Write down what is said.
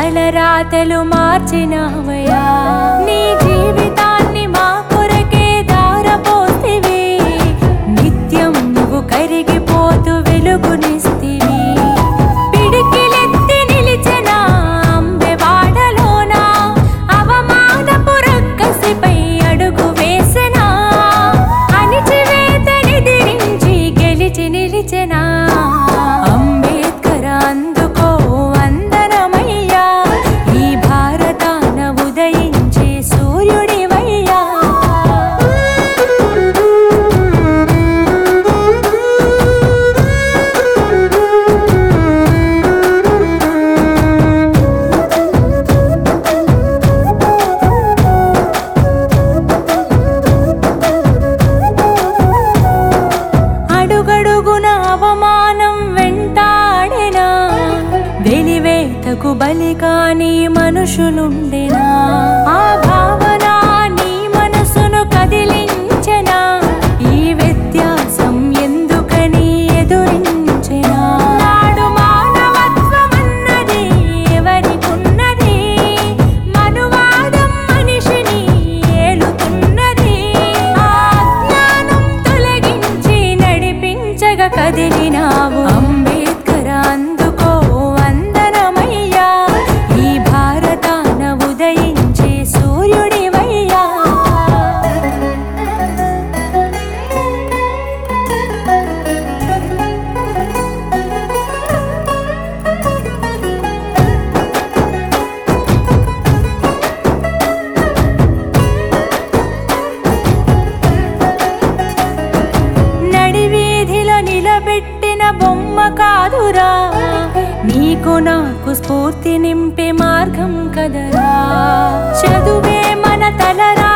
తలరాతలు మార్చినవయా నీ జీవితాన్ని మా కొరకే దారపోతివి నిత్యం నువ్వు కరిగిపోతూ వెలుగునిస్తివి పిడికిలెత్తి నిలిచిన అంబెవాడలోన అవమానపు రక్కసిపై అడుగు వేసెనా అణిచివేతనిదిరించి గెలిచి నిలిచెనా అంబేద్కర్ అందుకో వందనమయ్యా ఈ భారతాన ఉదయించే సూర్యుడివయ్యా అడుగడుగున అవమానం వెంటాడెనా వెలివేతకు బలి కాని మనుషులుండెనా ఆ భావన నీ మనసును కదిలించెనా ఈ వ్యత్యాసం ఎందుకని ఎదురించెనా నాడు మానవత్వమన్నది ఎవరికున్నది మనువాదం మనిషిని ఏలుతున్నది ఆ అజ్ఞానం తొలగించి నడిపించగ కదిలినావు అంబేద్కర్ అందుకో వందనమయ్యా ఈ భారతాన ఉదయించే సూర్యుడివయ్యా నడివీధిలో నిలబెట్టిన బొమ్మ కాదురా నీకు నాకు స్ఫూర్తి నింపే మార్గం కదరా చదువే మన తలరా